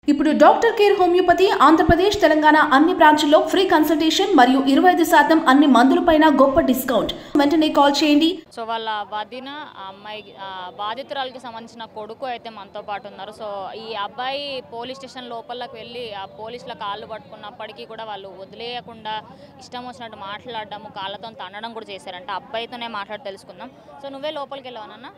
ఇప్పుడు doctor care homeopathy Andhra Pradesh Telangana అన్ని బ్రాంచ్ల్లో ఫ్రీ కన్సల్టేషన్ మరియు ఇరవై ఐదు శాతం అన్ని మందులపైన గొప్ప డిస్కౌంట్ వెంటనే కాల్ చేయండి సో వాళ్ళ వదిన ఆ అమ్మాయి ఆ బాధితురాలకి సంబంధించిన కొడుకు అయితే మనతో పాటు ఉన్నారు సో ఈ అబ్బాయి పోలీస్ స్టేషన్ లోపలికి వెళ్ళి ఆ పోలీసుల కాళ్ళు పట్టుకున్నప్పటికీ కూడా వాళ్ళు వదిలేయకుండా ఇష్టం వచ్చినట్టు మాట్లాడడము కాళ్ళతో తన్నడం కూడా చేశారంట అబ్బాయితోనే మాట్లాడి తెలుసుకుందాం సో నువ్వే లోపలికి వెళ్ళావనన్నా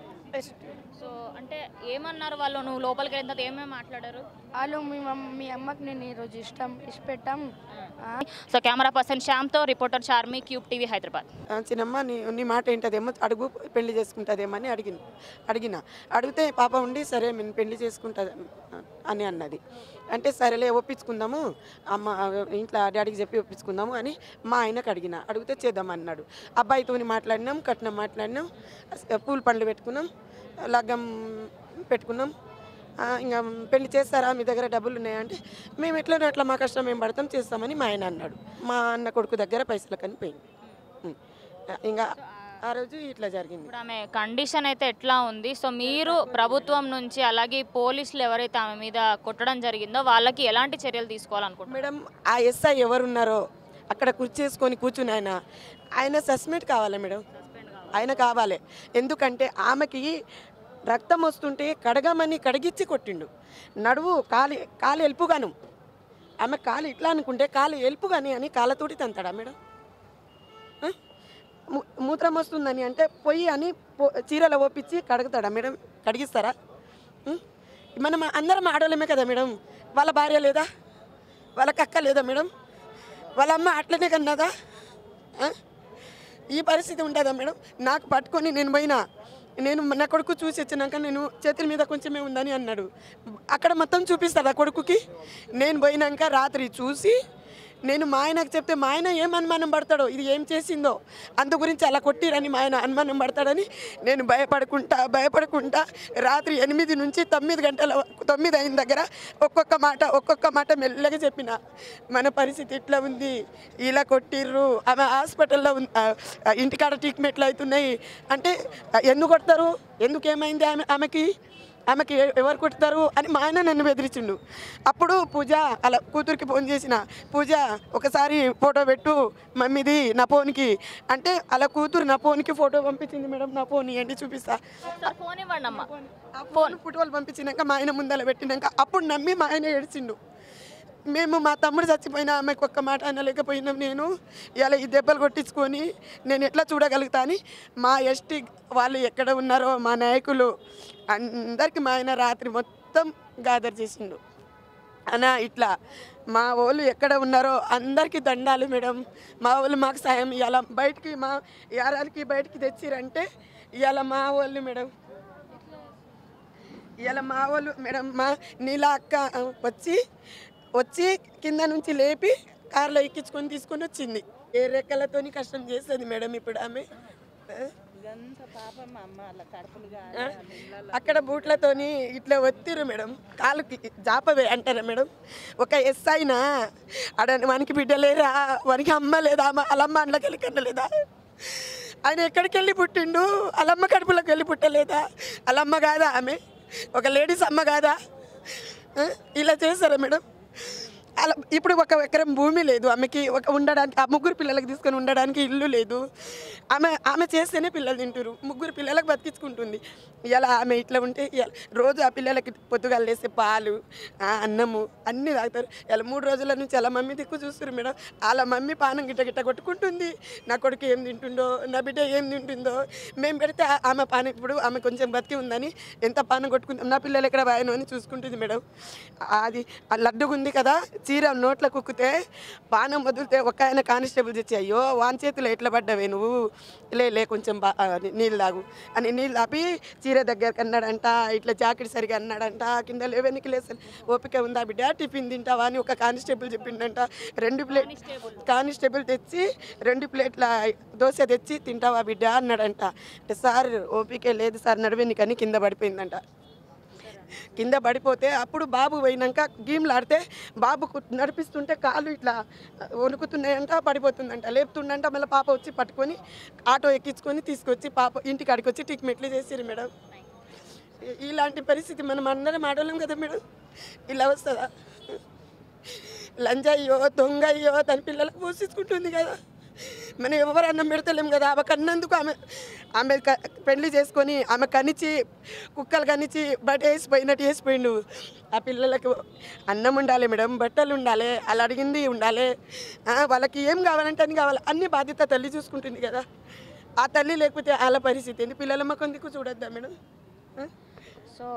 సో అంటే ఏమన్నారు వాళ్ళు నువ్వు లోపలికి వెళ్ళిన తర్వాత ఏమేమి మాట్లాడారు వాళ్ళు మీ మమ్- మీ అమ్మకి నేను ఈరోజు ఇష్టం ఇష్టపెట్టాం ఆ, సో కెమెరా పర్సన్ శ్యామ్తో reporter Charmi cube TV Hyderabad ఆ, చిన్నమ్మ నీ నీ మాట ఏంటదేమో అడుగు పెళ్లి చేసుకుంటుందేమో అని అడిగిన అడిగిన అడిగితే పాప ఉండి సరే నేను పెళ్లి చేసుకుంటుంది అని అన్నది అంటే సరేలే ఒప్పించుకుందాము అమ్మ ఇంట్లో డాడీకి చెప్పి ఒప్పించుకుందాము అని మా ఆయనకు అడిగిన అడిగితే చేద్దాం అన్నాడు అబ్బాయితో మాట్లాడినాం కట్నం మాట్లాడినాం పూల పండ్లు పెట్టుకున్నాం లగ్గం పెట్టుకున్నాం ఆ, ఇంకా పెళ్లి చేస్తారా మీ దగ్గర డబ్బులు ఉన్నాయా అంటే మేము ఎట్లా అట్లా మా కష్టం మేము పడతాం చేస్తామని మా ఆయన అన్నాడు మా అన్న కొడుకు దగ్గర పైసలు కనిపోయింది ఉం. ఇంకా ఆ రోజు ఇట్లా జరిగింది ఇప్పుడు ఆమె కండిషన్ అయితే ఎట్లా ఉంది సో మీరు ప్రభుత్వం నుంచి అలాగే పోలీసులు ఎవరైతే ఆమె మీద కొట్టడం జరిగిందో వాళ్ళకి ఎలాంటి చర్యలు తీసుకోవాలనుకుంటున్నారు మేడం ఆ ఎస్ఐ ఎవరున్నారో అక్కడ కూర్చేసుకొని కూర్చుని ఆయన ఆయన సస్పెండ్ కావాలి మేడం ఆయన కావాలి ఎందుకంటే ఆమెకి రక్తం వస్తుంటే కడగమని కడిగిచ్చి కొట్టిండు నడువు కాలి కాలు ఎల్పుగాను ఆమె కాలు ఇట్లా అనుకుంటే కాలు ఎల్పుగాని అని కాళ్ళతోటి తంతాడా మేడం ఆ? మూ- మూత్రం వస్తుందని అంటే పొయ్యి అని పో- చీరలో ఓపించి కడుగుతాడా మేడం కడిగిస్తారా ఉం? మనం అందరం ఆడోళ్ళమే కదా మేడం వాళ్ళ భార్య లేదా వాళ్ళకి అక్క లేదా మేడం వాళ్ళ అమ్మ అట్లనే కన్నదా ఆ? ఈ పరిస్థితి ఉంటుందా మేడం నాకు పట్టుకొని నేను పోయినా నేను నా కొడుకు చూసి వచ్చినాక నేను చేతుల మీద కొంచెమే ఉందని అన్నాడు అక్కడ మొత్తం చూపిస్తాడా కొడుకుకి నేను పోయినాక రాత్రి చూసి నేను మా ఆయనకు చెప్తే మా ఆయన ఏం అనుమానం పడతాడో ఇది ఏం చేసిందో అందు గురించి అలా కొట్టిరని మా ఆయన అనుమానం పడతాడని నేను భయపడుకుంటా భయపడుకుంటా రాత్రి ఎనిమిది నుంచి తొమ్మిది గంటల వరకు- తొమ్మిది అయిన దగ్గర ఒక్కొక్క మాట ఒక్కొక్క మాట మెల్లగా చెప్పిన మన పరిస్థితి ఇట్లా ఉంది ఇలా కొట్టిర్రు ఆమె హాస్పిటల్లో ఉంది ఆ, ఆ, ఇంటికాడ ట్రీట్మెంట్లు అవుతున్నాయి అంటే ఆ, ఎందుకు కొడతారు ఎందుకు ఏమైంది ఆమె ఆమెకి ఆమెకి ఎ- ఎవరు కొడతారు అని మా ఆయన నన్ను బెదిరించిండు అప్పుడు పూజ అలా కూతురికి ఫోన్ చేసిన పూజ ఒకసారి ఫోటో పెట్టు మమ్మీది నా ఫోన్కి అంటే అలా కూతురు నా ఫోన్కి ఫోటో పంపించింది మేడం నా ఫోన్ ఇవ్వండి చూపిస్తా ఒకసారి ఫోన్ ఇవ్వండి అమ్మా ఆ ఫోన్ ఫోటోలు పంపించినాక మా ఆయన ముందర పెట్టినాక అప్పుడు నమ్మి మా ఆయన ఏడ్చిండు మేము మా తమ్ముడు చచ్చిపోయినా ఆమెకు ఒక్క మాట అనలేకపోయినాం నేను ఇలా ఈ దెబ్బలు కొట్టించుకొని నేను ఎట్లా చూడగలుగుతా అని మా ఎస్టీ వాళ్ళు ఎక్కడ ఉన్నారో మా నాయకులు అందరికీ మా ఆయన రాత్రి మొత్తం గాదర్ చేసిండు అనా ఇట్లా మా వాళ్ళు ఎక్కడ ఉన్నారో అందరికీ దండాలు మేడం మా వాళ్ళు మాకు సాయం ఇవాళ బయటికి మా యారాలకి బయటికి తెచ్చిరంటే ఇవాళ మా వాళ్ళు మేడం ఇవాళ మా వాళ్ళు మేడం మా నీలా అక్క ఆ, వచ్చి వచ్చి కింద నుంచి లేపి కార్లో ఎక్కించుకొని తీసుకొని వచ్చింది ఏ రెక్కలతోని కష్టం చేస్తుంది మేడం ఇప్పుడు ఆమె ఆ? ఆ? అక్కడ బూట్లతోని ఇట్లా ఒత్తిరు మేడం కాలుకి జాపవే అంటారా మేడం ఒక ఎస్ అయినా అడ వానికి బిడ్డ లేరా వానికి అమ్మ లేదా అమ్మ అలమ్మ అండ్లకి వెళ్ళి కట్టలేదా ఆయన ఎక్కడికి వెళ్ళి పుట్టిండు అలమ్మ కడుపులోకి వెళ్ళి పుట్టలేదా అలమ్మ కాదా ఆమె ఒక లేడీస్ అమ్మ కాదా ఆ? ఇలా చేస్తారా మేడం అలా ఇప్పుడు ఒక ఎకరం భూమి లేదు ఆమెకి ఒక ఉండడానికి ఆ ముగ్గురు పిల్లలకి తీసుకొని ఉండడానికి ఇల్లు లేదు ఆమె ఆమె చేస్తేనే పిల్లలు తింటారు ముగ్గురు పిల్లలకు బతికించుకుంటుంది ఇలా ఆమె ఇట్లా ఉంటే ఇవాళ రోజు ఆ పిల్లలకి పొద్దుగాలు లేస్తే పాలు ఆ అన్నము అన్నీ తాగుతారు ఇలా మూడు రోజుల నుంచి అలా మమ్మీ దిక్కు చూస్తారు మేడం వాళ్ళ మమ్మీ పానం గిట్ట గిట్ట కొట్టుకుంటుంది నా కొడుకు ఏం తింటుండో నా బిడ్డ ఏం తింటుందో మేము పెడితే ఆ- ఆమె పానం ఇప్పుడు ఆమె కొంచెం బతికి ఉందని ఎంత పానం కొట్టుకుంటాం నా పిల్లలు ఎక్కడ బాయను అని చూసుకుంటుంది మేడం అది ఆ లడ్డుగా ఉంది కదా చీర నోట్లో కుక్కితే పానం వదిలితే ఒక ఆయన కానిస్టేబుల్ తెచ్చి అయ్యో వాని చేతిలో ఎట్లా పడ్డావే నువ్వు లే లే కొంచెం బా ఆ, నీ- నీళ్ళు తాగు అని నీళ్ళు తాపి చీర దగ్గరికి అన్నాడంట ఇట్లా జాకెట్ సరిగా అన్నాడంట కింద లేవెనికి లేస ఓపిక ఉందా బిడ్డ టిఫిన్ తింటావా అని ఒక కానిస్టేబుల్ చెప్పిండంట రెండు ప్లేట్ కానిస్టేబుల్ తెచ్చి రెండు ప్లేట్ల దోశ తెచ్చి తింటావా బిడ్డ అన్నాడంట అంటే సార్ ఓపిక లేదు సార్ నడివెనికని కింద పడిపోయిందంట కింద పడిపోతే అప్పుడు బాబు పోయినాక గీమ్లాడితే బాబుకు నడిపిస్తుంటే కాళ్ళు ఇట్లా వణుకుతున్నాయంట పడిపోతుందంట లేపుతుండంట మళ్ళీ పాప వచ్చి పట్టుకొని ఆటో ఎక్కించుకొని తీసుకొచ్చి పాప ఇంటికి అడిగి వచ్చి ట్రీట్మెంట్లు చేసిరు మేడం ఇ- ఇలాంటి పరిస్థితి మనం అందరం ఆడలేం కదా మేడం ఇలా వస్తుందా లంజయ్యో దొంగయ్యో తన పిల్లలకు పోషించుకుంటుంది కదా మనం ఎవరు అన్నం పెడతలేం కదా ఆమె కన్నందుకు ఆమె ఆమె క- పెళ్లి చేసుకొని ఆమె కనిచి కుక్కలు కనిచి బయట వేసిపోయినట్టు వేసిపోయిండు ఆ పిల్లలకు అన్నం ఉండాలి మేడం బట్టలు ఉండాలి అలా అడిగింది ఉండాలి ఆ, వాళ్ళకి ఏం కావాలంటే అని కావాలి అన్ని బాధ్యత తల్లి చూసుకుంటుంది కదా ఆ తల్లి లేకపోతే వాళ్ళ పరిస్థితి ఏంటి పిల్లల మొక్కందుకు చూడొద్దా మేడం ఆ? సో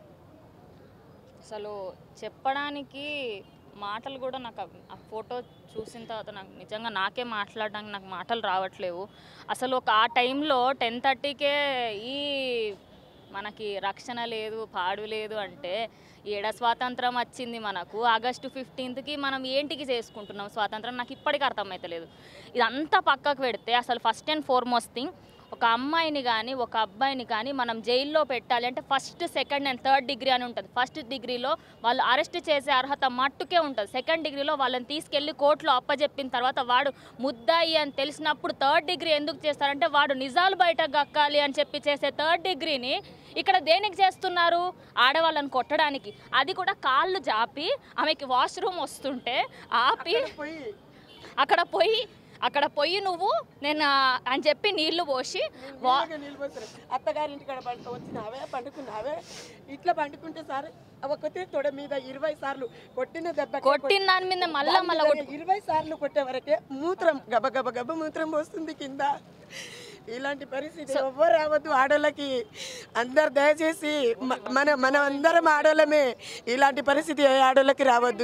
అసలు చెప్పడానికి మాటలు కూడా నాకు అవ్- ఆ ఫోటో చూసిన తర్వాత నాకు నిజంగా నాకే మాట్లాడడానికి నాకు మాటలు రావట్లేవు అసలు ఒక ఆ టైంలో టెన్ థర్టీకే ఈ మనకి రక్షణ లేదు పాడు లేదు అంటే ఏడ స్వాతంత్రం వచ్చింది మనకు ఆగస్టు ఫిఫ్టీన్త్కి మనం ఏంటికి చేసుకుంటున్నాం స్వాతంత్రం నాకు ఇప్పటికీ అర్థమవుతలేదు ఇదంతా పక్కకు పెడితే అసలు ఫస్ట్ అండ్ ఫార్మోస్ట్ థింగ్ ఒక అమ్మాయిని కానీ ఒక అబ్బాయిని కానీ మనం జైల్లో పెట్టాలి అంటే first second and third degree అని ఉంటుంది ఫస్ట్ డిగ్రీలో వాళ్ళు అరెస్ట్ చేసే అర్హత మట్టుకే ఉంటుంది సెకండ్ డిగ్రీలో వాళ్ళని తీసుకెళ్లి కోర్టులో అప్పజెప్పిన తర్వాత వాడు ముద్దాయి అని తెలిసినప్పుడు థర్డ్ డిగ్రీ ఎందుకు చేస్తారంటే వాడు నిజాలు బయటకు గక్కాలి అని చెప్పి చేసే థర్డ్ డిగ్రీని ఇక్కడ దేనికి చేస్తున్నారు ఆడవాళ్ళని కొట్టడానికి అది కూడా కాళ్ళు జాపి ఆమెకి వాష్రూమ్ వస్తుంటే ఆపి పోయి అక్కడ పోయి అక్కడ పోయి నువ్వు నేను ఆ, అని చెప్పి నీళ్లు పోసి వా నీళ్ళగా నీళ్ళు పోస్తారు అత్తగారింటి కాడ పంట వచ్చినావే పండుకున్నావే ఇట్లా పండుకుంటే సార్ ఒకతే తొడ మీద ఇరవై సార్లు కొట్టిన దెబ్బ కొట్టిన దాని మీద మళ్ళా మళ్ళా కొట్టు ఇరవై సార్లు కొట్టే వరకే మూత్రం గబ గబ గబ మూత్రం పోస్తుంది కింద ఇలాంటి పరిస్థితి ఎవ్వరు రావద్దు ఆడోళ్ళకి అందరు దయచేసి మ- మన మనం అందరం ఆడోళ్ళమే ఇలాంటి పరిస్థితి ఏ ఆడోళ్ళకి రావద్దు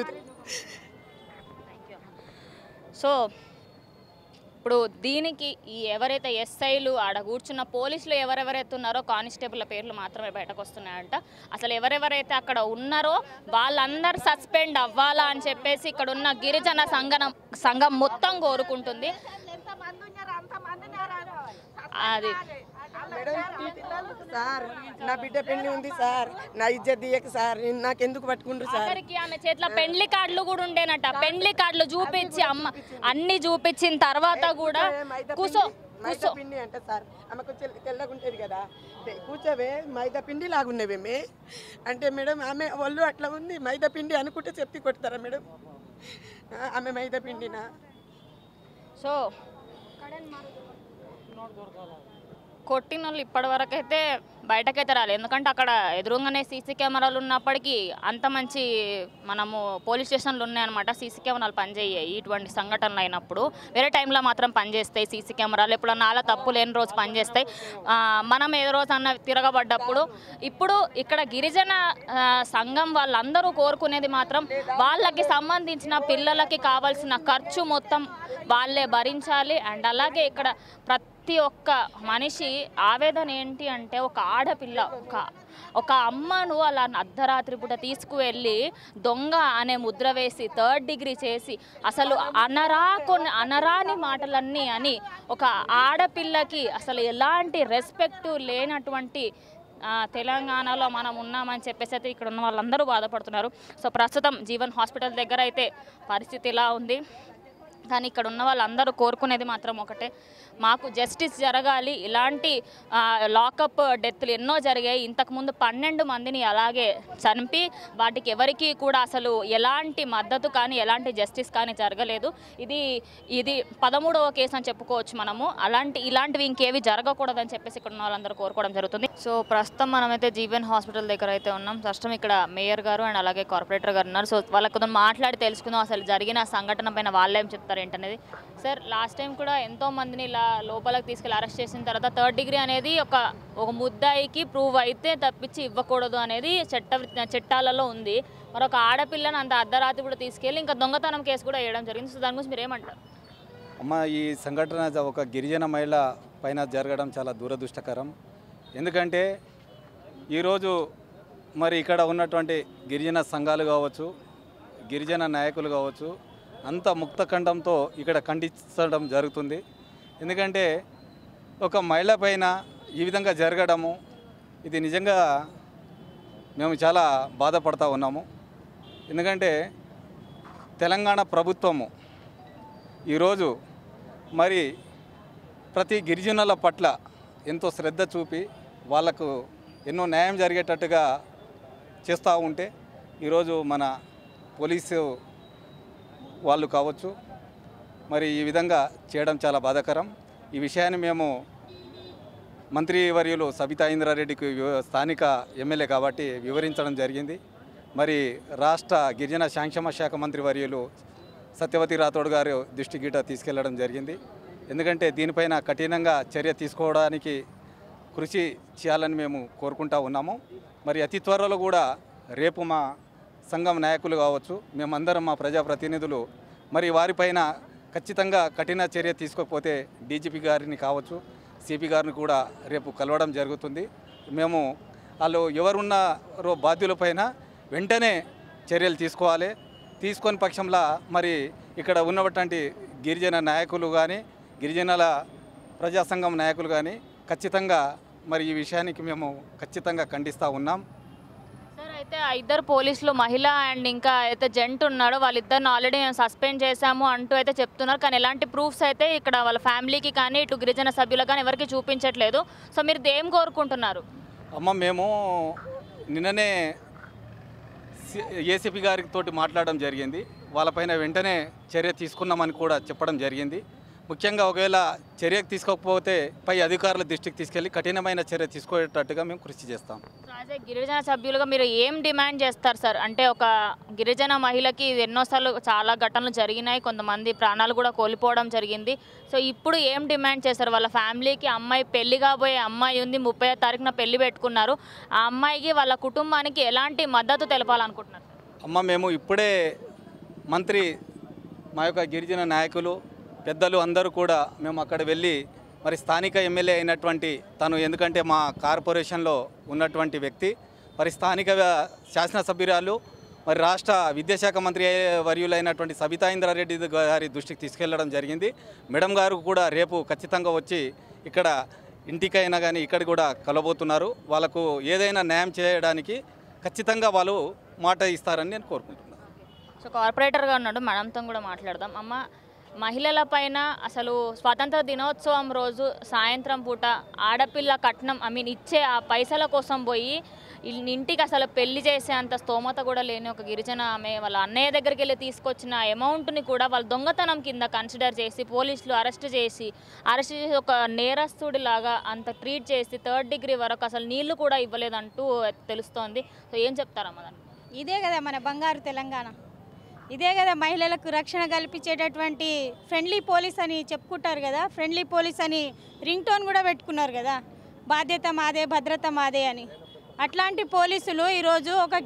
సో ఇప్పుడు దీనికి ఈ ఎవరైతే ఎస్ఐలు ఆడ కూర్చున్న పోలీసులు ఎవరెవరైతే ఉన్నారో కానిస్టేబుల్ పేర్లు మాత్రమే బయటకు వస్తున్నాయంట అసలు ఎవరెవరైతే అక్కడ ఉన్నారో వాళ్ళందరూ సస్పెండ్ అవ్వాలా అని చెప్పేసి ఇక్కడ ఉన్న గిరిజన సంఘం సంఘం మొత్తం కోరుకుంటుంది అది సార్ నా బిడ్డ పెళ్లి ఉంది సార్ నా ఇజ్జత్ దియక సార్ నాకెందుకు పట్టుకుండ్రు సార్ ఆఖరికి ఆమె చేతిలో పెండ్లి కార్డులు కూడా ఉండేనట పెండ్లి కార్డులు చూపించి అమ్మ అన్ని చూపించిన తర్వాత కూడా మైదా కూసో పిండి- మైదా పిండి అంట సార్ ఆమె కొంచెం తెల్లగా ఉంటుంది కదా తె- కూర్చోవే మైదా పిండి లాగున్నవేమే అంటే మేడం ఆమె ఒళ్ళు అట్లా ఉంది మైదా పిండి అనుకుంటే చెప్పి కొడతారా మేడం ఆ, ఆమె మైదా పిండినా సో కొట్టిన వాళ్ళు ఇప్పటి వరకు అయితే బయటకైతే రాలేదు ఎందుకంటే అక్కడ ఎదురుగానే సీసీ కెమెరాలు ఉన్నప్పటికీ అంత మంచి మనము పోలీస్ స్టేషన్లు ఉన్నాయన్నమాట సీసీ కెమెరాలు పనిచేయాయి ఇటువంటి సంఘటనలు అయినప్పుడు వేరే టైంలో మాత్రం పనిచేస్తాయి సీసీ కెమెరాలు ఎప్పుడన్నా అలా తప్పు లేని రోజు పనిచేస్తాయి ఆ, మనం ఏ రోజు అన్న తిరగబడ్డప్పుడు ఇప్పుడు ఇక్కడ గిరిజన ఆ, సంఘం వాళ్ళందరూ కోరుకునేది మాత్రం వాళ్ళకి సంబంధించిన పిల్లలకి కావాల్సిన ఖర్చు మొత్తం వాళ్ళే భరించాలి అండ్ అలాగే ఇక్కడ ప్రతి ఒక్క మనిషి ఆవేదన ఏంటి అంటే ఒక ఆడపిల్ల ఒక ఒక అమ్మను అలా అర్ధరాత్రి పూట తీసుకువెళ్ళి దొంగ అనే ముద్ర వేసి థర్డ్ డిగ్రీ చేసి అసలు అనరా కొన్ని అనరాని మాటలన్నీ అని ఒక ఆడపిల్లకి అసలు ఎలాంటి రెస్పెక్ట్ లేనటువంటి ఆ, తెలంగాణలో మనం ఉన్నామని చెప్పేసి అయితే ఇక్కడ ఉన్న వాళ్ళందరూ బాధపడుతున్నారు సో ప్రస్తుతం జీవన్ హాస్పిటల్ దగ్గర అయితే పరిస్థితి ఇలా ఉంది కానీ ఇక్కడ ఉన్న వాళ్ళందరూ కోరుకునేది మాత్రం ఒకటే మాకు జస్టిస్ జరగాలి ఇలాంటి లాకప్ డెత్లు ఎన్నో జరిగాయి ఇంతకుముందు పన్నెండు మందిని అలాగే చంపి వాటికి ఎవరికి కూడా అసలు ఎలాంటి మద్దతు కానీ ఎలాంటి జస్టిస్ కానీ జరగలేదు ఇది ఇది పదమూడవ కేసు అని చెప్పుకోవచ్చు మనము అలాంటి ఇలాంటివి ఇంకేవి జరగకూడదని చెప్పేసి ఇక్కడ ఉన్న వాళ్ళందరూ కోరుకోవడం జరుగుతుంది సో ప్రస్తుతం మనమైతే జీవన్ హాస్పిటల్ దగ్గర అయితే ఉన్నాం ప్రస్తుతం ఇక్కడ మేయర్ గారు అండ్ అలాగే కార్పొరేటర్ గారు ఉన్నారు సో వాళ్ళతో మాట్లాడి తెలుసుకుందాం అసలు జరిగిన సంఘటన పైన వాళ్ళేం చెప్తారు ఏంటనేది సార్ లాస్ట్ టైం కూడా ఎంతో మందిని ఇలా లోపలికి తీసుకెళ్ళి అరెస్ట్ చేసిన తర్వాత థర్డ్ డిగ్రీ అనేది ఒక ఒక ముద్దాయికి ప్రూవ్ అయితే తప్పించి ఇవ్వకూడదు అనేది చట్ట చట్టాలలో ఉంది మరి ఒక ఆడపిల్లని అంత అర్ధరాత్రి కూడా తీసుకెళ్ళి ఇంకా దొంగతనం కేసు కూడా వేయడం జరిగింది సో దాని గురించి మీరు ఏమంటారు అమ్మ ఈ సంఘటన జ- ఒక గిరిజన మహిళ పైన జరగడం చాలా దురదృష్టకరం ఎందుకంటే ఈరోజు మరి ఇక్కడ ఉన్నటువంటి గిరిజన సంఘాలు కావచ్చు గిరిజన నాయకులు కావచ్చు అంత ముక్తఖండంతో ఇక్కడ ఖండించడం జరుగుతుంది ఎందుకంటే ఒక మహిళ పైన ఈ విధంగా జరగడము ఇది నిజంగా మేము చాలా బాధపడతా ఉన్నాము ఎందుకంటే తెలంగాణ ప్రభుత్వము ఈరోజు మరి ప్రతి గిరిజనుల పట్ల ఎంతో శ్రద్ధ చూపి వాళ్ళకు ఎన్నో న్యాయం జరిగేటట్టుగా చేస్తూ ఉంటే ఈరోజు మన పోలీసు వాళ్ళు కావచ్చు మరి ఈ విధంగా చేయడం చాలా బాధాకరం ఈ విషయాన్ని మేము మంత్రివర్యులు సబితా ఇంద్రారెడ్డికి వివ- స్థానిక ఎమ్మెల్యే కాబట్టి వివరించడం జరిగింది మరి రాష్ట్ర గిరిజన సంక్షేమ శాఖ మంత్రి వర్యులు సత్యవతి రాథోడ్ గారు దృష్టి గీట తీసుకెళ్లడం జరిగింది ఎందుకంటే దీనిపైన కఠినంగా చర్య తీసుకోవడానికి కృషి చేయాలని మేము కోరుకుంటా ఉన్నాము మరి అతి త్వరలో కూడా రేపు మా సంఘం నాయకులు కావచ్చు మేమందరం మా ప్రజాప్రతినిధులు మరి వారిపైన ఖచ్చితంగా కఠిన చర్య తీసుకోకపోతే డీజీపీ గారిని కావచ్చు సిపి గారిని కూడా రేపు కలవడం జరుగుతుంది మేము వాళ్ళు ఎవరున్నారో బాధ్యులపైన వెంటనే చర్యలు తీసుకోవాలి తీసుకొని పక్షంలో మరి ఇక్కడ ఉన్నటువంటి గిరిజన నాయకులు కానీ గిరిజనుల ప్రజా సంఘం నాయకులు కానీ ఖచ్చితంగా మరి ఈ విషయానికి మేము ఖచ్చితంగా ఖండిస్తూ ఉన్నాం సార్ అయితే ఆ ఇద్దరు పోలీసులు మహిళ అండ్ ఇంకా అయితే జెంట్ ఉన్నాడో వాళ్ళిద్దరిని ఆల్రెడీ మేము సస్పెండ్ చేశాము అంటూ అయితే చెప్తున్నారు కానీ ఎలాంటి ప్రూఫ్స్ అయితే ఇక్కడ వాళ్ళ ఫ్యామిలీకి కానీ ఇటు గిరిజన సభ్యులకు కానీ ఎవరికి చూపించట్లేదు సో మీరు దేం కోరుకుంటున్నారు అమ్మ మేము నిన్ననే సి- ఏసీపీ గారితో మాట్లాడడం జరిగింది వాళ్ళపైన వెంటనే చర్య తీసుకున్నామని కూడా చెప్పడం జరిగింది ముఖ్యంగా ఒకవేళ చర్య తీసుకోకపోతే పై అధికారుల దృష్టికి తీసుకెళ్లి కఠినమైన చర్య తీసుకునేటట్టుగా మేము కృషి చేస్తాం సో యాజ్ ఏ గిరిజన సభ్యులుగా మీరు ఏం డిమాండ్ చేస్తారు సార్ అంటే ఒక గిరిజన మహిళకి ఇది ఎన్నోసార్లు చాలా ఘటనలు జరిగినాయి కొంతమంది ప్రాణాలు కూడా కోల్పోవడం జరిగింది సో ఇప్పుడు ఏం డిమాండ్ చేస్తారు వాళ్ళ ఫ్యామిలీకి అమ్మాయి పెళ్లి కాబోయే అమ్మాయి ఉంది ముప్పై తారీఖున పెళ్లి పెట్టుకున్నారు ఆ అమ్మాయికి వాళ్ళ కుటుంబానికి ఎలాంటి మద్దతు తెలపాలనుకుంటున్నారు అమ్మ మేము ఇప్పుడే మంత్రి మా యొక్క గిరిజన నాయకులు పెద్దలు అందరూ కూడా మేము అక్కడ వెళ్ళి మరి స్థానిక ఎమ్మెల్యే అయినటువంటి తను ఎందుకంటే మా కార్పొరేషన్లో ఉన్నటువంటి వ్యక్తి మరి స్థానిక శాసనసభ్యురాలు మరి రాష్ట్ర విద్యాశాఖ మంత్రి అయ్యే వర్యులైనటువంటి సబితా ఇంద్రారెడ్డి గారి దృష్టికి తీసుకెళ్లడం జరిగింది మేడం గారు కూడా రేపు ఖచ్చితంగా వచ్చి ఇక్కడ ఇంటికైనా కానీ ఇక్కడ కూడా కలబోతున్నారు వాళ్ళకు ఏదైనా న్యాయం చేయడానికి ఖచ్చితంగా వాళ్ళు మాట ఇస్తారని నేను కోరుకుంటున్నాను సో కార్పొరేటర్గా ఉన్నాడు మేడంతో కూడా మాట్లాడదాం అమ్మ మహిళల పైన అసలు స్వాతంత్ర దినోత్సవం రోజు సాయంత్రం పూట ఆడపిల్ల కట్నం ఐ మీన్ ఇచ్చే ఆ పైసల కోసం పోయి ఇల్- ఇంటికి అసలు పెళ్లి చేసే అంత స్తోమత కూడా లేని ఒక గిరిజన ఆమె వాళ్ళ అన్నయ్య దగ్గరికి వెళ్ళి తీసుకొచ్చిన అమౌంట్ని కూడా వాళ్ళు దొంగతనం కింద కన్సిడర్ చేసి పోలీసులు అరెస్ట్ చేసి అరెస్ట్ చేసి ఒక నేరస్తుడి లాగా అంత ట్రీట్ చేసి థర్డ్ డిగ్రీ వరకు అసలు నీళ్లు కూడా ఇవ్వలేదంటూ తెలుస్తోంది సో ఏం చెప్తారమ్మ దాన్ని ఇదే కదా మన బంగారు తెలంగాణ ఇదే కదా మహిళలకు రక్షణ కల్పించేటటువంటి ఫ్రెండ్లీ పోలీస్ అని చెప్పుకుంటారు కదా ఫ్రెండ్లీ పోలీస్ అని రింగ్ టోన్ కూడా పెట్టుకున్నారు కదా బాధ్యత మాదే భద్రత మాదే అని అట్లాంటి పోలీసులు ఈరోజు ఒక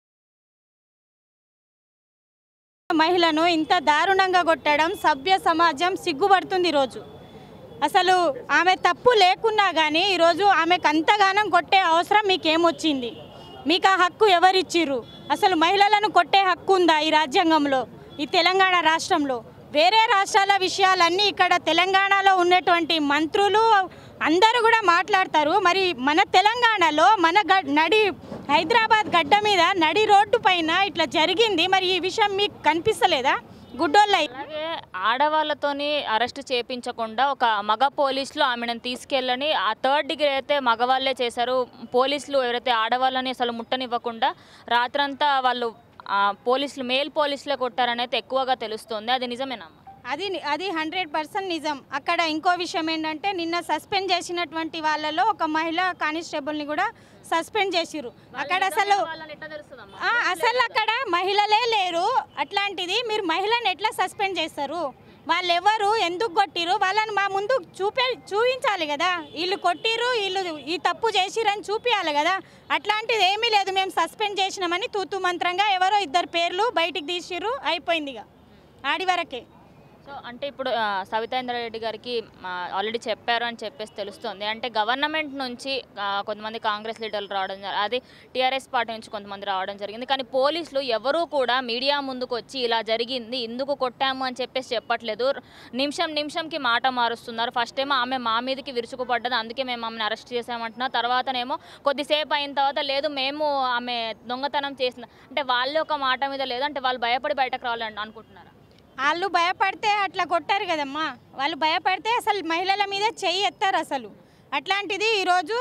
మహిళను ఇంత దారుణంగా కొట్టడం సభ్య సమాజం సిగ్గుపడుతుంది ఈరోజు అసలు ఆమె తప్పు లేకున్నా కానీ ఈరోజు ఆమెకు అంతగానం కొట్టే అవసరం మీకేమొచ్చింది మీకు ఆ హక్కు ఎవరిచ్చిర్రు అసలు మహిళలను కొట్టే హక్కు ఉందా ఈ రాజ్యాంగంలో ఈ తెలంగాణ రాష్ట్రంలో వేరే రాష్ట్రాల విషయాలన్నీ ఇక్కడ తెలంగాణలో ఉన్నటువంటి మంత్రులు అందరూ కూడా మాట్లాడతారు మరి మన తెలంగాణలో మన గడ్ నడి హైదరాబాద్ గడ్డ మీద నడి రోడ్డు పైన ఇట్లా జరిగింది మరి ఈ విషయం మీకు కనిపిస్తలేదా గుడ్డోళ్ళై అలాగే ఆడవాళ్ళతోని అరెస్ట్ చేపించకుండా ఒక మగ పోలీసులు ఆమెను తీసుకెళ్ళని ఆ థర్డ్ డిగ్రీ అయితే మగవాళ్ళే చేశారు పోలీసులు ఎవరైతే ఆడవాళ్ళని అసలు ముట్టనివ్వకుండా రాత్రంతా వాళ్ళు ఆ, పోలీసులు మేల్ పోలీసులే కొట్టారని అయితే ఎక్కువగా తెలుస్తుంది అది నిజమేనా అది అది హండ్రెడ్ పర్సెంట్ నిజం అక్కడ ఇంకో విషయం ఏంటంటే నిన్న సస్పెండ్ చేసినటువంటి వాళ్ళలో ఒక మహిళా కానిస్టేబుల్ని కూడా సస్పెండ్ చేసిరు అక్కడ అసలు ఆ, అసలు అక్కడ మహిళలే లేరు అట్లాంటిది మీరు మహిళను ఎట్లా సస్పెండ్ చేస్తారు వాళ్ళు ఎవరు ఎందుకు కొట్టిరు వాళ్ళని మా ముందు చూపే చూపించాలి కదా వీళ్ళు కొట్టిరు వీళ్ళు ఈ తప్పు చేసిరని చూపించాలి కదా అట్లాంటిది ఏమీ లేదు మేము సస్పెండ్ చేసినామని తూతు మంత్రంగా ఎవరో ఇద్దరు పేర్లు బయటికి తీసిర్రు అయిపోయింది ఇక ఆడి వరకే సో అంటే ఇప్పుడు ఆ, సవితేంద్ర రెడ్డి గారికి ఆల్రెడీ చెప్పారు అని చెప్పేసి తెలుస్తుంది అంటే గవర్నమెంట్ నుంచి ఆ, కొంతమంది కాంగ్రెస్ లీడర్లు రావడం జరి- అది టీఆర్ఎస్ పార్టీ నుంచి కొంతమంది రావడం జరిగింది కానీ పోలీసులు ఎవరూ కూడా మీడియా ముందుకు వచ్చి ఇలా జరిగింది ఇందుకు కొట్టాము అని చెప్పేసి చెప్పట్లేదు నిమిషం నిమిషంకి మాట మారుస్తున్నారు ఫస్ట్ ఏమో ఆమె మా మీదకి విరుచుకుపడ్డది అందుకే మేము ఆమెను అరెస్ట్ చేసామంటున్నా తర్వాతనేమో కొద్దిసేపు అయిన తర్వాత లేదు మేము ఆమె దొంగతనం చేసిన అంటే వాళ్ళే ఒక మాట మీద లేదు అంటే వాళ్ళు భయపడి బయటకు రావాలని అనుకుంటున్నారా వాళ్ళు భయపడితే అట్లా కొట్టారు కదమ్మా వాళ్ళు భయపడితే అసలు మహిళల మీద చెయ్యి ఎత్తారు అసలు అట్లాంటిది ఈరోజు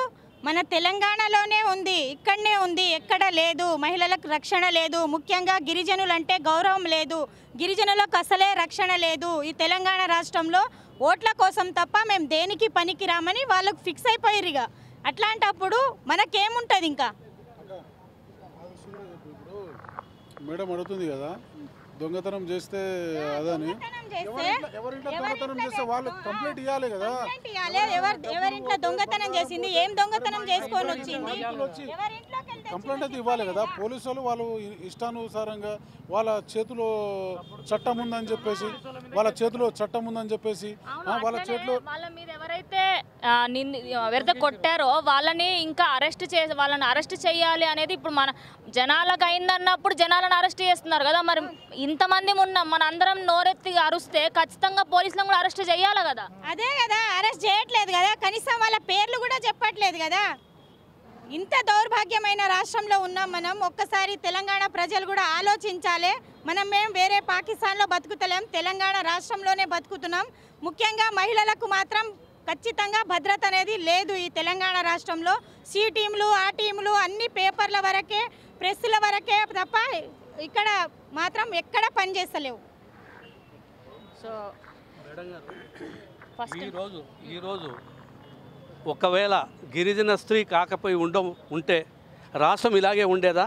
మన తెలంగాణలోనే ఉంది ఇక్కడనే ఉంది ఎక్కడ లేదు మహిళలకు రక్షణ లేదు ముఖ్యంగా గిరిజనులంటే గౌరవం లేదు గిరిజనులకు అసలే రక్షణ లేదు ఈ తెలంగాణ రాష్ట్రంలో ఓట్ల కోసం తప్ప మేము దేనికి పనికి రామని వాళ్ళకు ఫిక్స్ అయిపోయారు ఇక అట్లాంటప్పుడు మనకేముంటుంది ఇంకా మేడం అడుగుతుంది కదా దొంగతనం చేస్తే అదని దొంగతనం చేస్తే ఎవరింట్లో- ఎవరింట్లో దొంగతనం చేస్తే వాళ్ళు కంప్లైంట్ ఇవ్వాలి కదా కంప్లైంట్ ఇవ్వాలి. ఎవరు ఎవరింట్లో దొంగతనం చేసింది ఏం దొంగతనం చేసుకొని వచ్చింది ఎవరింట్లోకి వెళ్తే కంప్లైంట్ అయితే ఇవ్వాలి కదా పోలీసు వాళ్ళు వాళ్ళు ఇ- ఇష్టానుసారంగా వాళ్ళ చేతిలో చట్టం ఉందని చెప్పేసి వాళ్ళ చేతిలో చట్టం ఉందని చెప్పేసి అవును, ఆ, వాళ్ళ అట్లనే చేతిలో వాళ్ళ మీద ఎవరైతే ఆ, నింది ఎవరైతే కొట్టారో వాళ్ళని ఇంకా అరెస్ట్ చే వాళ్ళని అరెస్ట్ చేయాలి అనేది ఇప్పుడు మన జనాలకు అయిందన్నప్పుడు జనాలను అరెస్ట్ చేస్తున్నారు కదా మరి ఇంతమంది ఉన్నాం మన అందరం నోరెత్తి అరుస్తే ఖచ్చితంగా పోలీసులను కూడా అరెస్ట్ చేయాలి కదా అదే కదా అరెస్ట్ చేయట్లేదు కదా కనీసం వాళ్ళ పేర్లు కూడా చెప్పట్లేదు కదా ఇంత దౌర్భాగ్యమైన రాష్ట్రంలో ఉన్నాం మనం ఒక్కసారి తెలంగాణ ప్రజలు కూడా ఆలోచించాలి మనం మేము వేరే పాకిస్తాన్లో బతుకుతలేం తెలంగాణ రాష్ట్రంలోనే బతుకుతున్నాం ముఖ్యంగా మహిళలకు మాత్రం ఖచ్చితంగా భద్రత అనేది లేదు ఈ తెలంగాణ రాష్ట్రంలో సి టీంలు ఆ టీంలు అన్ని పేపర్ల వరకే ప్రెస్ల వరకే తప్ప ఇక్కడ మాత్రం ఎక్కడ పనిచేస్తలేవు సో ఫస్ట్ ఈరోజు ఈరోజు ఒకవేళ గిరిజన స్త్రీ కాకపోయి ఉండ ఉంటే రాష్ట్రం ఇలాగే ఉండేదా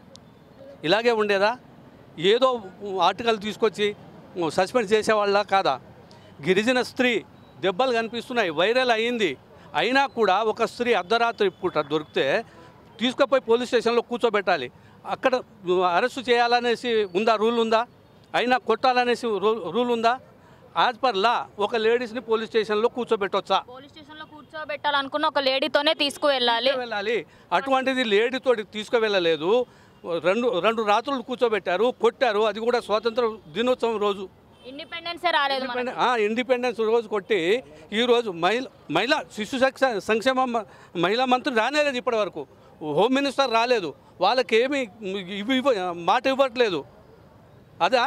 ఇలాగే ఉండేదా ఏదో ఆర్టికల్ తీసుకొచ్చి సస్పెండ్ చేసేవాళ్ళ కాదా గిరిజన స్త్రీ దెబ్బలు కనిపిస్తున్నాయి వైరల్ అయ్యింది అయినా కూడా ఒక స్త్రీ అర్ధరాత్రి పూట దొరికితే తీసుకుపోయి పోలీస్ స్టేషన్లో కూర్చోబెట్టాలి అక్కడ అరెస్టు చేయాలనేసి ఉందా రూల్ ఉందా అయినా కొట్టాలనేసి రూ- రూల్ ఉందా యాజ్ పర్ లా ఒక లేడీస్ని పోలీస్ స్టేషన్లో కూర్చోబెట్టొచ్చా పోలీస్ స్టేషన్లో కూర్చోబెట్టాలనుకున్న ఒక లేడీతోనే తీసుకువెళ్ళాలి వెళ్ళాలి అటువంటిది లేడీతో తీసుకువెళ్ళలేదు రెండు రెండు రాత్రులు కూర్చోబెట్టారు కొట్టారు అది కూడా స్వాతంత్ర దినోత్సవం రోజు ఇండిపెండెన్సే రాలేదు మనకు. ఇండిపెండెన్- ఆ, ఇండిపెండెన్స్ రోజు కొట్టి ఈరోజు మహిళ మహిళ శిశు సంక్ష- సంక్షేమ మ- మహిళా మంత్రి రానేలేదు ఇప్పటి వరకు హోమ్ మినిస్టర్ రాలేదు వాళ్ళకి ఏమి ఇవి ఇవ్వ మాట ఇవ్వట్లేదు అదా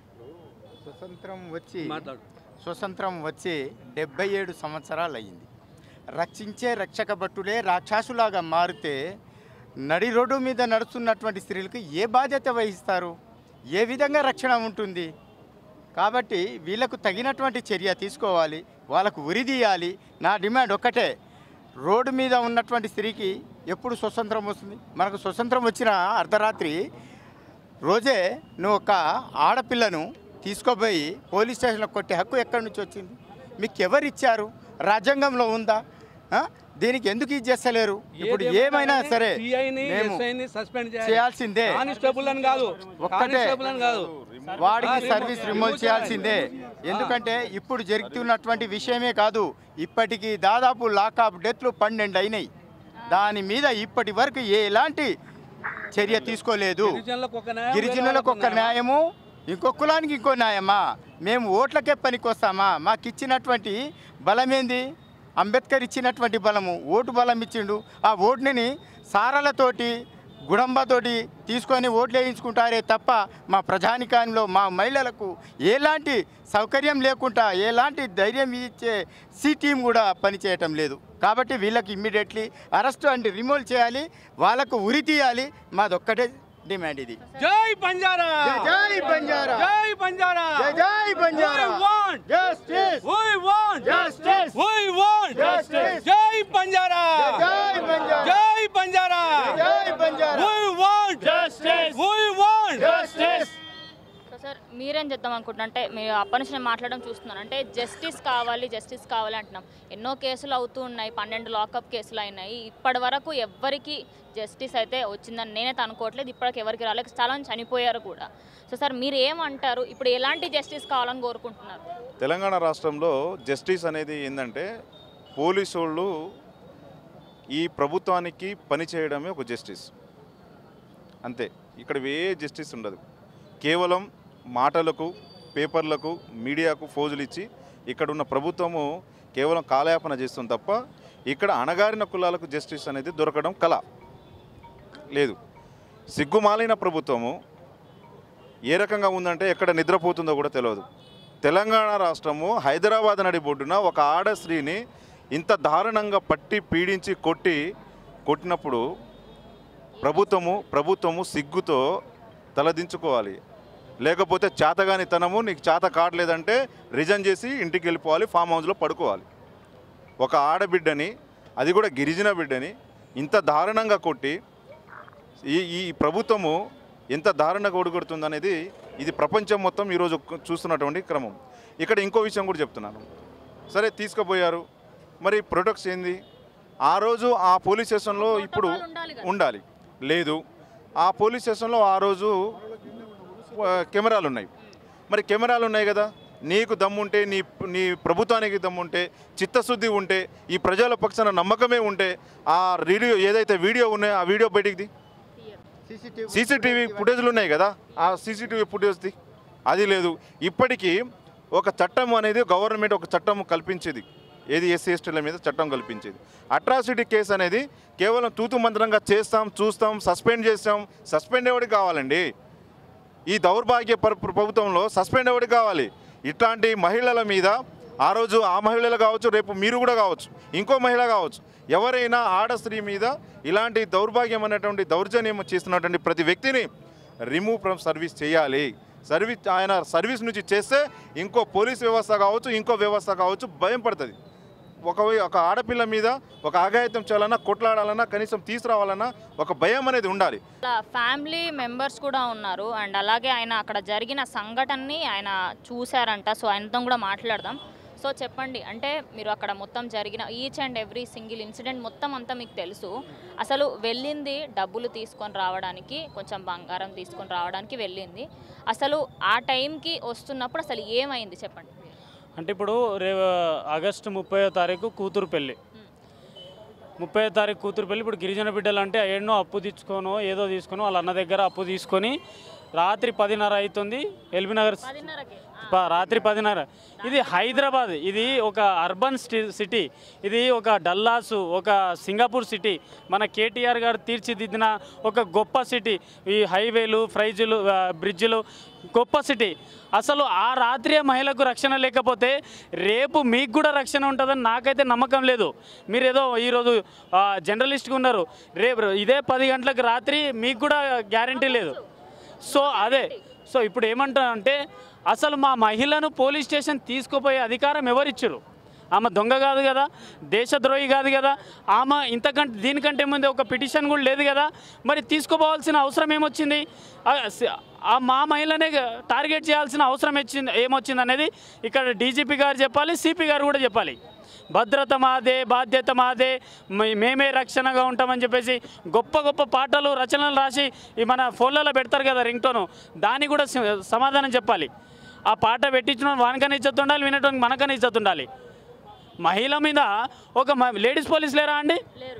స్వతంత్రం వచ్చి మాట్లాడు స్వతంత్రం వచ్చి డెబ్బై ఏడు సంవత్సరాలు అయ్యింది రక్షించే రక్షక భటులే రాక్షసులాగా మారితే నడి రోడ్డు మీద నడుస్తున్నటువంటి స్త్రీలకు ఏ బాధ్యత వహిస్తారు ఏ విధంగా రక్షణ ఉంటుంది కాబట్టి వీళ్ళకు తగినటువంటి చర్య తీసుకోవాలి వాళ్ళకు ఉరిదీయాలి నా డిమాండ్ ఒక్కటే రోడ్డు మీద ఉన్నటువంటి స్త్రీకి ఎప్పుడు స్వతంత్రం వస్తుంది మనకు స్వతంత్రం వచ్చిన అర్ధరాత్రి రోజే నువ్వు ఒక ఆడపిల్లను తీసుకోపోయి పోలీస్ స్టేషన్లో కొట్టే హక్కు ఎక్కడి నుంచి వచ్చింది మీకు ఎవరు ఇచ్చారు రాజ్యాంగంలో ఉందా ఆ? దీనికి ఎందుకు ఇది చేస్తలేరు ఇప్పుడు ఏమైనా సరే మేము సస్పెండ్ చేయాల్సిందే కానిస్టేబుల్ అని కాదు ఒక్కటే కానిస్టేబుల్ అని కాదు వాడికి ఆ, సర్వీస్ రిమూవ్ రిమూవ్ చేయాల్సిందే ఎందుకంటే ఇప్పుడు జరుగుతున్నటువంటి విషయమే కాదు ఇప్పటికి దాదాపు లాకప్ డెత్లు పన్నెండు అయినాయి దాని మీద ఇప్పటి వరకు ఎలాంటి చర్య తీసుకోలేదు గిరిజనులకు ఒక న్యాయం, గిరిజనులకు ఒక వేరే వాళ్ళకు న్యాయము ఇంకో కులానికి ఇంకో న్యాయమా మేము ఓట్లకే పనికొస్తామా మాకు ఇచ్చినటువంటి బలమేంది అంబేద్కర్ ఇచ్చినటువంటి బలము ఓటు బలం ఇచ్చిండు ఆ ఓటుని సారాలతోటి గుడంబతోటి తీసుకొని ఓట్లు వేయించుకుంటారే తప్ప మా ప్రజానికాయంలో మా మహిళలకు ఎలాంటి సౌకర్యం లేకుండా ఎలాంటి ధైర్యం ఇచ్చే సి టీం కూడా పనిచేయటం లేదు కాబట్టి వీళ్ళకి ఇమ్మీడియట్లీ అరెస్ట్ అండ్ రిమూవ్ చేయాలి వాళ్ళకు ఉరి తీయాలి మాదొక్కటే డిమాండ్ ఇది జై బంజారా జై బంజారా జై బంజారా జై జై Banjara We want justice We want Justice. We want Justice. జై బంజారా జై బంజారా జై బంజారా జై Banjara We want justice. We want justice so sir మీరేం చేద్దాం అనుకుంటున్నా అంటే మీరు అప్పటి నుంచి నేను మాట్లాడడం చూస్తున్నాను అంటే జస్టిస్ కావాలి జస్టిస్ కావాలి అంటున్నాం ఎన్నో కేసులు అవుతూ ఉన్నాయి పన్నెండు లాకప్ కేసులు అయినాయి ఇప్పటి వరకు ఎవ్వరికి జస్టిస్ అయితే వచ్చిందని నేనైతే అనుకోవట్లేదు ఇప్పటికి ఎవరికి రాలేదు చాలా మంది చనిపోయారు కూడా సో సార్ మీరు ఏమంటారు ఇప్పుడు ఎలాంటి జస్టిస్ కావాలని కోరుకుంటున్నారు తెలంగాణ రాష్ట్రంలో జస్టిస్ అనేది ఏంటంటే పోలీసు వాళ్ళు ఈ ప్రభుత్వానికి పని చేయడమే ఒక జస్టిస్ అంతే ఇక్కడ ఏ జస్టిస్ ఉండదు కేవలం మాటలకు పేపర్లకు మీడియాకు ఫోజులు ఇచ్చి ఇక్కడ ఉన్న ప్రభుత్వము కేవలం కాలయాపన చేస్తుంది తప్ప ఇక్కడ అణగారిన కులాలకు జస్టిస్ అనేది దొరకడం కళ లేదు సిగ్గుమాలిన ప్రభుత్వము ఏ రకంగా ఉందంటే ఎక్కడ నిద్రపోతుందో కూడా తెలియదు తెలంగాణ రాష్ట్రము హైదరాబాద్ నడి బొడ్డున ఒక ఆడ స్త్రీని ఇంత దారుణంగా పట్టి పీడించి కొట్టి కొట్టినప్పుడు ప్రభుత్వము ప్రభుత్వము సిగ్గుతో తలదించుకోవాలి లేకపోతే చేతగాని తనము నీకు చేత కావట్లేదంటే రిజైన్ చేసి ఇంటికి వెళ్ళిపోవాలి ఫామ్ హౌస్లో పడుకోవాలి ఒక ఆడబిడ్డని అది కూడా గిరిజన బిడ్డని ఇంత దారుణంగా కొట్టి ఈ ఈ ప్రభుత్వము ఎంత దారుణంగా ఒడిగొడుతుంది అనేది ఇది ప్రపంచం మొత్తం ఈరోజు చూస్తున్నటువంటి క్రమం ఇక్కడ ఇంకో విషయం కూడా చెప్తున్నాను సరే తీసుకుపోయారు మరి ప్రొడక్ట్స్ ఏంది ఆ రోజు ఆ పోలీస్ స్టేషన్లో ఇప్పుడు ఉండాలి లేదు ఆ పోలీస్ స్టేషన్లో ఆ రోజు ఆ, కెమెరాలు ఉన్నాయి మరి కెమెరాలు ఉన్నాయి కదా నీకు దమ్ముంటే నీ నీ ప్రభుత్వానికి దమ్ముంటే చిత్తశుద్ధి ఉంటే ఈ ప్రజల పక్షాన నమ్మకమే ఉంటే ఆ వీడియో ఏదైతే వీడియో ఉన్నాయో ఆ వీడియో బయటికి సీసీటీవీ ఫుటేజ్లు ఉన్నాయి కదా ఆ సీసీటీవీ ఫుటేజ్ది అది లేదు ఇప్పటికీ ఒక చట్టం అనేది గవర్నమెంట్ ఒక చట్టం కల్పించేది ఏది ఎస్సీ ఎస్టీల మీద చట్టం కల్పించేది అట్రాసిటీ కేసు అనేది కేవలం తూతు మంత్రంగా చేస్తాం చూస్తాం సస్పెండ్ చేస్తాం సస్పెండ్ ఎవరికి కావాలండి ఈ దౌర్భాగ్య ప్ర- ప్రభుత్వంలో సస్పెండ్ ఎవరికి కావాలి ఇట్లాంటి మహిళల మీద ఆ రోజు ఆ మహిళలు కావచ్చు రేపు మీరు కూడా కావచ్చు ఇంకో మహిళ కావచ్చు ఎవరైనా ఆడ స్త్రీ మీద ఇలాంటి దౌర్భాగ్యమైనటువంటి దౌర్జన్యం చేస్తున్నటువంటి ప్రతి వ్యక్తిని రిమూవ్ ఫ్రమ్ సర్వీస్ చేయాలి సర్వీస్ ఆయన సర్వీస్ నుంచి చేస్తే ఇంకో పోలీస్ వ్యవస్థ కావచ్చు ఇంకో వ్యవస్థ కావచ్చు భయం పడుతుంది ఒక ఒక ఆడపిల్ల మీద ఒక ఆగాయితం చేయాలన్నా కొట్లాడాలన్నా కనీసం తీసుకురావాలన్నా ఒక భయం అనేది ఉండాలి అలా ఫ్యామిలీ మెంబర్స్ కూడా ఉన్నారు అండ్ అలాగే ఆయన అక్కడ జరిగిన సంఘటనని ఆయన చూశారంట సో ఆయనతో కూడా మాట్లాడదాం సో చెప్పండి అంటే మీరు అక్కడ మొత్తం జరిగిన each and every single incident మొత్తం అంతా మీకు తెలుసు అసలు వెళ్ళింది డబ్బులు తీసుకొని రావడానికి కొంచెం బంగారం తీసుకొని రావడానికి వెళ్ళింది అసలు ఆ టైంకి వస్తున్నప్పుడు అసలు ఏమైంది చెప్పండి అంటే ఇప్పుడు రే ఆగస్టు ముప్పై తారీఖు కూతురు పెళ్ళి ముప్పై తారీఖు కూతురు పెళ్ళి ఇప్పుడు గిరిజన బిడ్డలు అంటే ఎన్నో అప్పు తెచ్చుకోనో ఏదో తీసుకొని వాళ్ళ అన్న దగ్గర అప్పు తీసుకొని రాత్రి పదిన్నర అవుతుంది ఎల్బీ నగర్ ప- రాత్రి పదిన్నర ఇది హైదరాబాద్ ఇది ఒక అర్బన్ స్టి- సిటీ ఇది ఒక డల్లాసు ఒక సింగపూర్ సిటీ మన కేటీఆర్ గారు తీర్చిదిద్దిన ఒక గొప్ప సిటీ ఈ హైవేలు ఫ్రైజులు ఆ, బ్రిడ్జిలు గొప్ప సిటీ అసలు ఆ రాత్రి మహిళకు రక్షణ లేకపోతే రేపు మీకు కూడా రక్షణ ఉంటుందని నాకైతే నమ్మకం లేదు మీరు ఏదో ఈరోజు ఆ, జర్నలిస్ట్గా ఉన్నారు రేపు ఇదే పది గంటలకు రాత్రి మీకు కూడా గ్యారంటీ లేదు సో అదే సో ఇప్పుడు ఏమంటానంటే అసలు మా మహిళను పోలీస్ స్టేషన్ తీసుకుపోయే అధికారం ఎవరిచ్చారు ఆమె దొంగ కాదు కదా దేశద్రోహి కాదు కదా ఆమె ఇంతకంటే దీనికంటే ముందు ఒక పిటిషన్ కూడా లేదు కదా మరి తీసుకుపోవాల్సిన అవసరం ఏమొచ్చింది ఆ స- ఆ మా మహిళనే టార్గెట్ చేయాల్సిన అవసరం వచ్చింది ఏమొచ్చింది అనేది ఇక్కడ డీజీపీ గారు చెప్పాలి సిపి గారు కూడా చెప్పాలి భద్రత మాదే బాధ్యత మాదే మే- మేమే రక్షణగా ఉంటామని చెప్పేసి గొప్ప గొప్ప పాటలు రచనలు రాసి ఈ మన ఫోన్లలో పెడతారు కదా రింగ్టోను దానికి కూడా స- సమాధానం చెప్పాలి ఆ పాట పెట్టించిన వానికని ఇచ్చత్ ఉండాలి వినటానికి మనకని ఇచ్చత్ ఉండాలి మహిళ మీద ఒక మ- లేడీస్ పోలీస్ లేరా అండి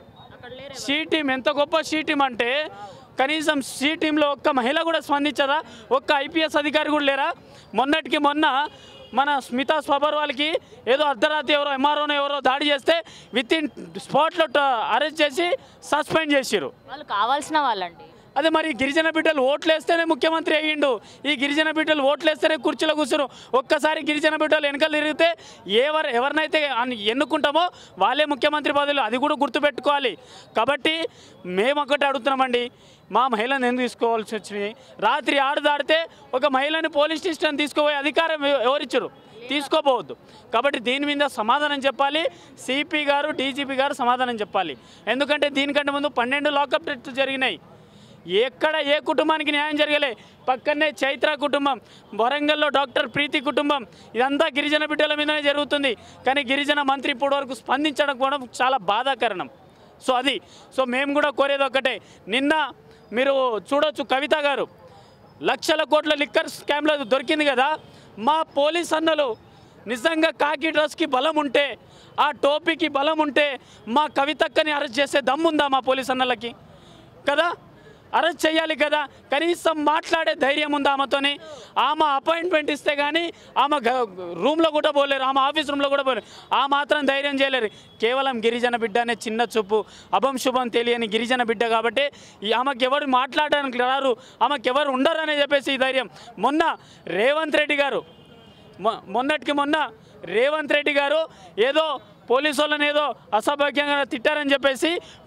షీ టీం ఎంత గొప్ప షీ టీం అంటే కనీసం షీ టీంలో ఒక్క మహిళ కూడా స్పందించదా ఒక్క ఐపీఎస్ అధికారి కూడా లేరా మొన్నటికి మొన్న మన స్మితా స్వబర్ వాళ్ళకి ఏదో అర్ధరాత్రి ఎవరో ఎంఆర్ఓనో ఎవరో దాడి చేస్తే విత్ ఇన్ స్పాట్లో అరెస్ట్ చేసి సస్పెండ్ చేసిరు వాళ్ళు కావాల్సిన వాళ్ళండి అదే మరి గిరిజన బిడ్డలు ఓట్లేస్తేనే ముఖ్యమంత్రి అయ్యిండు ఈ గిరిజన బిడ్డలు ఓట్లేస్తేనే కుర్చీలో కూర్చురు ఒక్కసారి గిరిజన బిడ్డలు వెనకాల తిరిగితే ఎవరు ఎవరినైతే అన్- ఎన్నుకుంటామో వాళ్ళే ముఖ్యమంత్రి పదవులు అది కూడా గుర్తుపెట్టుకోవాలి కాబట్టి మేము ఒకటి అడుగుతున్నామండి మా మహిళను ఎందుకు తీసుకోవాల్సి వచ్చినాయి రాత్రి ఆడు దాడితే ఒక మహిళని పోలీస్ స్టేషన్ తీసుకుపోయే అధికారం ఎవ- ఎవరిచ్చారు తీసుకోపోవద్దు కాబట్టి దీని మీద సమాధానం చెప్పాలి సిపి గారు డీజీపీ గారు సమాధానం చెప్పాలి ఎందుకంటే దీనికంటే ముందు పన్నెండు లాకప్ డెత్స్ జరిగినాయి ఎక్కడ ఏ కుటుంబానికి న్యాయం జరగలే పక్కనే చైత్ర కుటుంబం వరంగల్లో డాక్టర్ ప్రీతి కుటుంబం ఇదంతా గిరిజన బిడ్డల మీదనే జరుగుతుంది కానీ గిరిజన మంత్రి ఇప్పటివరకు స్పందించడం కూడా చాలా బాధాకరణం సో అది సో మేము కూడా కోరేది ఒకటే నిన్న మీరు చూడొచ్చు కవిత గారు లక్షల కోట్ల లిక్కర్ స్కామ్లో దొరికింది కదా మా పోలీస్ అన్నలు నిజంగా కాకి డ్రెస్కి బలం ఉంటే ఆ టోపీకి బలం ఉంటే మా కవితక్కని అరెస్ట్ చేసే దమ్ముందా మా పోలీస్ అన్నలకి కదా అరెస్ట్ చేయాలి కదా కనీసం మాట్లాడే ధైర్యం ఉందా ఆమెతోని ఆమె అపాయింట్మెంట్ ఇస్తే కానీ ఆమె గ- రూమ్లో కూడా పోలేరు ఆమె ఆఫీస్ రూమ్లో కూడా పోలేరు ఆ మాత్రం ధైర్యం చేయలేరు కేవలం గిరిజన బిడ్డ అనే చిన్న చూపు అభం శుభం తెలియని గిరిజన బిడ్డ కాబట్టి ఈ ఆమెకి ఎవరు మాట్లాడడానికి రారు ఆమెకి ఎవరు ఉండరని చెప్పేసి ఈ ధైర్యం మొన్న రేవంత్ రెడ్డి గారు మొ- మొన్నటికి మొన్న రేవంత్ రెడ్డి గారు ఏదో పోలీసు వాళ్ళని ఏదో అసభ్యంగా తిట్టారని చెప్పేసి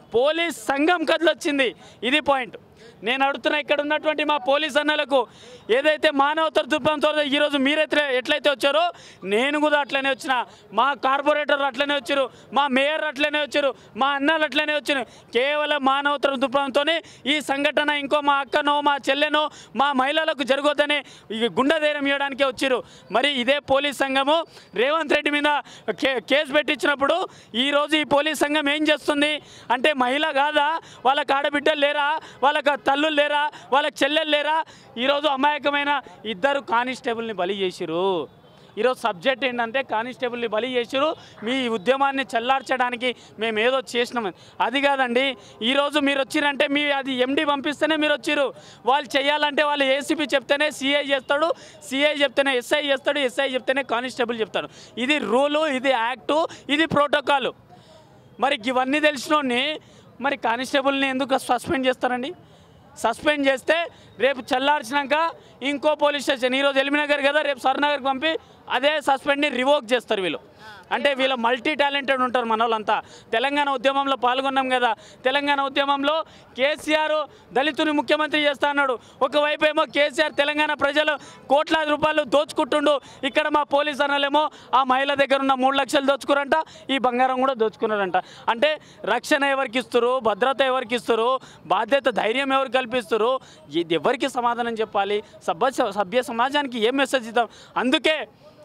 పోలీస్ సంఘం కదిలొచ్చింది ఇది పాయింట్ నేను అడుగుతున్నా ఇక్కడ ఉన్నటువంటి మా పోలీస్ అన్నలకు ఏదైతే మానవత దృక్పథంతో ఈరోజు మీరైతే ఎట్లయితే వచ్చారో నేను కూడా అట్లనే వచ్చిన మా కార్పొరేటర్ అట్లనే వచ్చారు మా మేయర్ అట్లనే వచ్చారు మా అన్నలు అట్లనే వచ్చారు కేవలం మానవత దృక్పథంతోనే ఈ సంఘటన ఇంకో మా అక్కనో మా చెల్లెనో మా మహిళలకు జరగొద్దని ఈ గుండె ధైర్యం ఇవ్వడానికే వచ్చారు మరి ఇదే పోలీస్ సంఘము రేవంత్ రెడ్డి మీద కే కేసు పెట్టించినప్పుడు ఈరోజు ఈ పోలీస్ సంఘం ఏం చేస్తుంది అంటే మహిళ కాదా వాళ్ళకి ఆడబిడ్డలు లేరా వాళ్ళకి తల్లులు లేరా వాళ్ళకి చెల్లెలు లేరా ఈరోజు అమాయకమైన ఇద్దరు కానిస్టేబుల్ని బలి చేసిరు ఈరోజు సబ్జెక్ట్ ఏంటంటే కానిస్టేబుల్ని బలి చేసిరు మీ ఉద్యమాన్ని చల్లార్చడానికి మేము ఏదో చేసినామని అది కాదండి ఈరోజు మీరు వచ్చిరంటే మీ అది ఎండి పంపిస్తేనే మీరు వచ్చిరు వాళ్ళు చేయాలంటే వాళ్ళు ఏసీపీ చెప్తేనే సిఐ చేస్తాడు సిఐ చెప్తేనే ఎస్ఐ చేస్తాడు ఎస్ఐ చెప్తేనే కానిస్టేబుల్ చెప్తాడు ఇది రూలు ఇది యాక్టు ఇది ప్రోటోకాల్ మరి ఇవన్నీ తెలిసినోడిని మరి కానిస్టేబుల్ని ఎందుకు సస్పెండ్ చేస్తారండి సస్పెండ్ చేస్తే రేపు చల్లార్చినాక ఇంకో పోలీస్ స్టేషన్ ఈరోజు ఎలిమినగర్ కదా రేపు సర్నగర్కి పంపి అదే సస్పెండ్ని రివోక్ చేస్తారు వీళ్ళు అంటే వీళ్ళ మల్టీ టాలెంటెడ్ ఉంటారు మన వాళ్ళంతా తెలంగాణ ఉద్యమంలో పాల్గొన్నాం కదా తెలంగాణ ఉద్యమంలో కేసీఆర్ దళితుని ముఖ్యమంత్రి చేస్తా అన్నాడు ఒకవైపు ఏమో కేసీఆర్ తెలంగాణ ప్రజలు కోట్లాది రూపాయలు దోచుకుంటుండు ఇక్కడ మా పోలీస్ అన్నలేమో ఆ మహిళ దగ్గర ఉన్న మూడు లక్షలు దోచుకురంట ఈ బంగారం కూడా దోచుకున్నారంట అంటే రక్షణ ఎవరికి ఇస్తారు భద్రత ఎవరికి ఇస్తారు బాధ్యత ధైర్యం ఎవరు కల్పిస్తారు ఇది ఎవరికి సమాధానం చెప్పాలి సభ్య సభ్య సమాజానికి ఏం మెసేజ్ ఇద్దాం అందుకే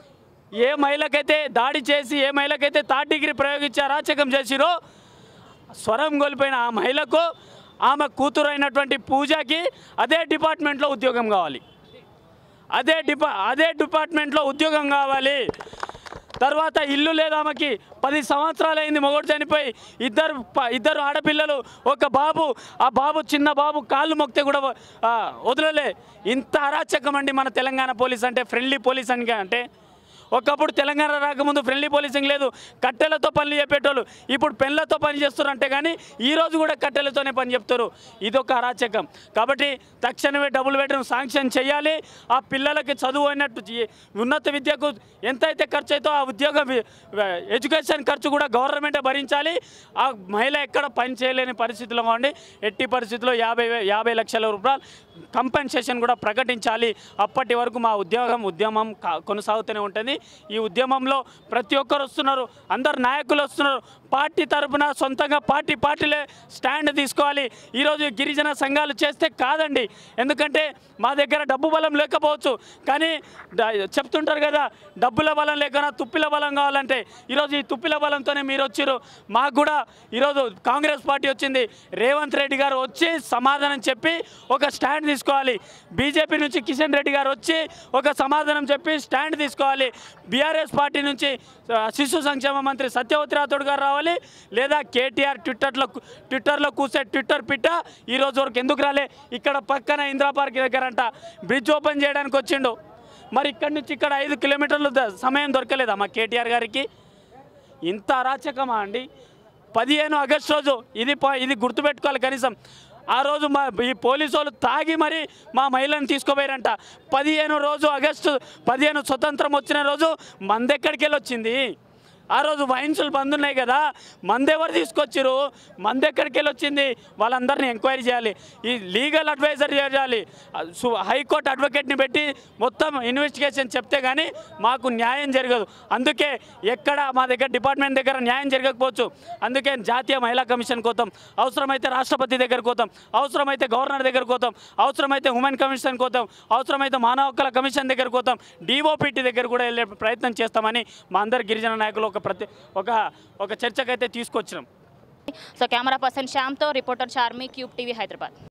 ఏ మహిళకైతే దాడి చేసి ఏ మహిళకైతే థర్డ్ డిగ్రీ ప్రయోగించి అరాచకం చేసిరో స్వరం కోల్పోయిన ఆ మహిళకు ఆమె కూతురు అయినటువంటి పూజకి అదే డిపార్ట్మెంట్లో ఉద్యోగం కావాలి అదే డిపా అదే డిపార్ట్మెంట్లో ఉద్యోగం కావాలి తర్వాత ఇల్లు లేదు ఆమెకి పది సంవత్సరాలు అయింది మొగడు చనిపోయి ఇద్దరు ప- ఇద్దరు ఆడపిల్లలు ఒక బాబు ఆ బాబు చిన్న బాబు కాళ్ళు మొక్తే కూడా ఆ, వదలలే ఇంత అరాచకం అండి మన తెలంగాణ పోలీస్ అంటే ఫ్రెండ్లీ పోలీస్ అని అంటే ఒకప్పుడు తెలంగాణ రాకముందు ఫ్రెండ్లీ పోలీసింగ్ లేదు కట్టెలతో పనులు చెప్పేటోళ్ళు ఇప్పుడు పెన్లతో పని చేస్తారు అంటే కానీ ఈ రోజు కూడా కట్టెలతోనే పని చెప్తారు ఇదొక అరాచకం కాబట్టి తక్షణమే డబుల్ బెడ్రూమ్ శాంక్షన్ చేయాలి ఆ పిల్లలకి చదువు అయినట్టు చే- ఉన్నత విద్యకు ఎంతైతే ఖర్చు అవుతో ఆ ఉద్యోగ వి- ఎడ్యుకేషన్ ఖర్చు కూడా గవర్నమెంటే భరించాలి ఆ మహిళ ఎక్కడ పని చేయలేని పరిస్థితిలో ఉండి ఎట్టి పరిస్థితుల్లో యాభై వే- యాభై లక్షల రూపాయలు కంపెన్సేషన్ కూడా ప్రకటించాలి అప్పటి వరకు మా ఉద్యోగం ఉద్యమం కా- కొనసాగుతూనే ఉంటుంది ఈ ఉద్యమంలో ప్రతి ఒక్కరు వస్తున్నారు అందరు నాయకులు వస్తున్నారు పార్టీ తరపున సొంతంగా పార్టీ పార్టీలే స్టాండ్ తీసుకోవాలి ఈరోజు గిరిజన సంఘాలు చేస్తే కాదండి ఎందుకంటే మా దగ్గర డబ్బు బలం లేకపోవచ్చు కానీ డ- చెప్తుంటారు కదా డబ్బుల బలం లేకనా తుప్పిల బలం కావాలంటే ఈరోజు ఈ తుప్పిల బలంతోనే మీరు వచ్చారు మాకు కూడా ఈరోజు కాంగ్రెస్ పార్టీ వచ్చింది రేవంత్ రెడ్డి గారు వచ్చి సమాధానం చెప్పి ఒక స్టాండ్ తీసుకోవాలి బీజేపీ నుంచి కిషన్ రెడ్డి గారు వచ్చి ఒక సమాధానం చెప్పి స్టాండ్ తీసుకోవాలి బీఆర్ఎస్ పార్టీ నుంచి ఆ, శిశు సంక్షేమ మంత్రి సత్యవతి రాథోడ్ గారు రావాలి లేదా కేటీఆర్ ట్విట్టర్లో ట్విట్టర్లో కూసే ట్విట్టర్ పిట్ట ఈ రోజు వరకు ఎందుకు రాలే ఇక్కడ పక్కన ఇందిరా పార్క్ దగ్గర అంట బ్రిడ్జ్ ఓపెన్ చేయడానికి వచ్చిండు మరి ఇక్కడి నుంచి ఇక్కడ ఐదు కిలోమీటర్లు ద- సమయం దొరకలేదా మా కేటీఆర్ గారికి ఇంత అరాచకమా అండి పదిహేను ఆగస్టు రోజు ఇది ప- ఇది గుర్తుపెట్టుకోవాలి కనీసం ఆ రోజు మా ఈ పోలీసు వాళ్ళు తాగి మరి మా మహిళను తీసుకుపోయారంట పదిహేను రోజు ఆగస్టు పదిహేను స్వతంత్రం వచ్చిన రోజు మందెక్కడికి వెళ్ళి వచ్చింది ఆ రోజు వైన్సులు బంద్ ఉన్నాయి కదా మంది ఎవరు తీసుకొచ్చారు మంది ఎక్కడికి వెళ్ళి వచ్చింది వాళ్ళందరినీ ఎంక్వైరీ చేయాలి ఈ లీగల్ అడ్వైజర్ చేయాలి సు- హైకోర్టు అడ్వకేట్ని పెట్టి మొత్తం ఇన్వెస్టిగేషన్ చెప్తే కానీ మాకు న్యాయం జరగదు అందుకే ఎక్కడ మా దగ్గర డిపార్ట్మెంట్ దగ్గర న్యాయం జరగకపోవచ్చు అందుకే జాతీయ మహిళా కమిషన్ కోతాం అవసరమైతే రాష్ట్రపతి దగ్గర కోతాం అవసరమైతే గవర్నర్ దగ్గర కోతాం అవసరమైతే ఉమెన్ కమిషన్ కోతాం అవసరమైతే మానవ హక్కుల కమిషన్ దగ్గర కోతాం డిఓపిటి దగ్గర కూడా వెళ్ళే ప్రయత్నం చేస్తామని మా అందరి గిరిజన నాయకులు ఒక ప్రతి ఒక ఒక చర్చకైతే తీసుకొచ్చినాం సో కెమెరా పర్సన్ శ్యామ్తో reporter Charmi cube TV Hyderabad